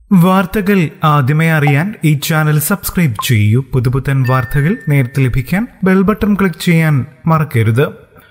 വാർത്തകൾ ആദ്യമേ അറിയാൻ ഈ ചാനൽ സബ്സ്ക്രൈബ് ചെയ്യൂ പുതുപുത്തൻ വാർത്തകൾ നേരത്തെ ലഭിക്കാൻ ബെൽ ബട്ടൺ ക്ലിക്ക് ചെയ്യാൻ മറക്കരുത്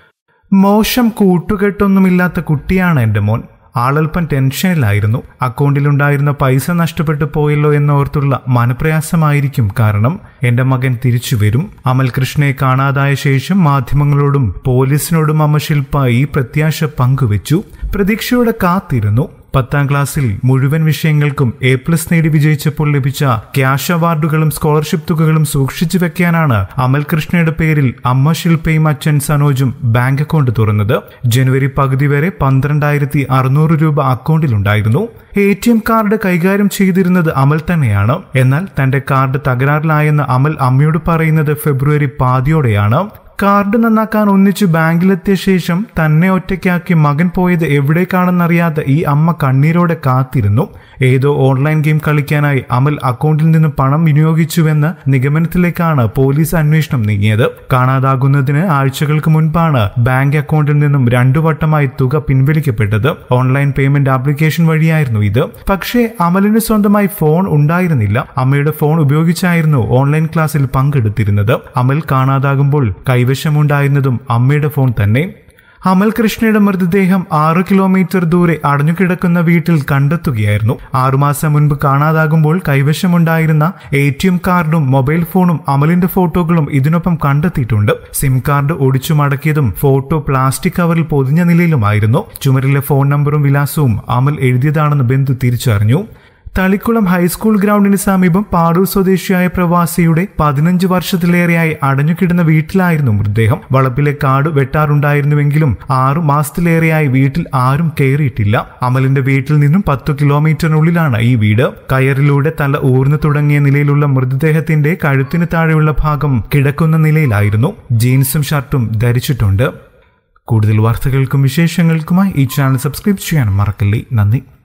മോശം കൂട്ടുകെട്ടൊന്നുമില്ലാത്ത കുട്ടിയാണ് എൻ്റെ മോൻ ആളൽപ്പം ടെൻഷനിലായിരുന്നു അക്കൗണ്ടിലുണ്ടായിരുന്ന പൈസ നഷ്ടപ്പെട്ടു പോയല്ലോ എന്നോർത്തുള്ള മനപ്രയാസമായിരിക്കും കാരണം എന്റെ മകൻ തിരിച്ചു വരും അമൽ കൃഷ്ണയെ കാണാതായ ശേഷം മാധ്യമങ്ങളോടും പോലീസിനോടും അമ്മ ശില്പ ഈ പ്രത്യാശ പങ്കുവച്ചു പ്രതീക്ഷയോടെ കാത്തിരുന്നു പത്താം ക്ലാസ്സിൽ മുഴുവൻ വിഷയങ്ങൾക്കും എ പ്ലസ് നേടി വിജയിച്ചപ്പോൾ ലഭിച്ച ക്യാഷ് അവാർഡുകളും സ്കോളർഷിപ്പ് തുകകളും സൂക്ഷിച്ചു വെക്കാനാണ് അമൽ കൃഷ്ണയുടെ പേരിൽ അമ്മ ശില്പയും അച്ഛൻ സനോജും ബാങ്ക് അക്കൗണ്ട് തുറന്നത് ജനുവരി പകുതി വരെ പന്ത്രണ്ടായിരത്തി അറുന്നൂറ് രൂപ അക്കൗണ്ടിലുണ്ടായിരുന്നു എ ടി എം കാർഡ് കൈകാര്യം ചെയ്തിരുന്നത് അമൽ തന്നെയാണ് എന്നാൽ തന്റെ കാർഡ് തകരാറിലായെന്ന് അമൽ അമ്മയോട് പറയുന്നത് ഫെബ്രുവരി പാതിയോടെയാണ് കാർഡ് നന്നാക്കാൻ ഒന്നിച്ചു ബാങ്കിലെത്തിയ ശേഷം തന്നെ ഒറ്റയ്ക്കാക്കി മകൻ പോയത് എവിടേക്കാണെന്നറിയാതെ ഈ അമ്മ കണ്ണീരോടെ കാത്തിരുന്നു ഏതോ ഓൺലൈൻ ഗെയിം കളിക്കാനായി അമൽ അക്കൗണ്ടിൽ നിന്ന് പണം വിനിയോഗിച്ചുവെന്ന നിഗമനത്തിലേക്കാണ് പോലീസ് അന്വേഷണം നീങ്ങിയത് കാണാതാകുന്നതിന് ആഴ്ചകൾക്ക് മുൻപാണ് ബാങ്ക് അക്കൗണ്ടിൽ നിന്നും രണ്ടു വട്ടമായി തുക പിൻവലിക്കപ്പെട്ടത് ഓൺലൈൻ പേയ്മെന്റ് ആപ്ലിക്കേഷൻ വഴിയായിരുന്നു ഇത് പക്ഷേ അമലിന് സ്വന്തമായി ഫോൺ ഉണ്ടായിരുന്നില്ല അമ്മയുടെ ഫോൺ ഉപയോഗിച്ചായിരുന്നു ഓൺലൈൻ ക്ലാസ്സിൽ പങ്കെടുത്തിരുന്നത് അമൽ കാണാതാകുമ്പോൾ കൈവശമുണ്ടായിരുന്നതും അമ്മയുടെ ഫോൺ തന്നെ അമൽ കൃഷ്ണയുടെ മൃതദേഹം ആറു കിലോമീറ്റർ ദൂരെ അടഞ്ഞുകിടക്കുന്ന വീട്ടിൽ കണ്ടെത്തുകയായിരുന്നു ആറുമാസം മുൻപ് കാണാതാകുമ്പോൾ കൈവശമുണ്ടായിരുന്ന എ ടി എം കാർഡും മൊബൈൽ ഫോണും അമലിന്റെ ഫോട്ടോകളും ഇതിനൊപ്പം കണ്ടെത്തിയിട്ടുണ്ട് സിം കാർഡ് ഒടിച്ചു മടക്കിയതും ഫോട്ടോ പ്ലാസ്റ്റിക് കവറിൽ പൊതിഞ്ഞ നിലയിലുമായിരുന്നു ചുമരിലെ ഫോൺ നമ്പറും വിലാസവും അമൽ എഴുതിയതാണെന്ന് ബന്ധു തിരിച്ചറിഞ്ഞു തളിക്കുളം ഹൈസ്കൂൾ ഗ്രൗണ്ടിന് സമീപം പാടൂർ സ്വദേശിയായ പ്രവാസിയുടെ പതിനഞ്ച് വർഷത്തിലേറെയായി അടഞ്ഞുകിടന്ന വീട്ടിലായിരുന്നു മൃതദേഹം വളപ്പിലെ കാട് വെട്ടാറുണ്ടായിരുന്നുവെങ്കിലും ആറു മാസത്തിലേറെയായി വീട്ടിൽ ആരും കയറിയിട്ടില്ല അമലിന്റെ വീട്ടിൽ നിന്നും പത്തു കിലോമീറ്ററിനുള്ളിലാണ് ഈ വീട് കയറിലൂടെ തല ഊർന്നു തുടങ്ങിയ നിലയിലുള്ള മൃതദേഹത്തിന്റെ കഴുത്തിന് താഴെയുള്ള ഭാഗം കിടക്കുന്ന നിലയിലായിരുന്നു ജീൻസും ഷർട്ടും ധരിച്ചിട്ടുണ്ട് കൂടുതൽ വാർത്തകൾക്കും വിശേഷങ്ങൾക്കുമായി ഈ ചാനൽ സബ്സ്ക്രൈബ് ചെയ്യാൻ മറക്കല്ലേ നന്ദി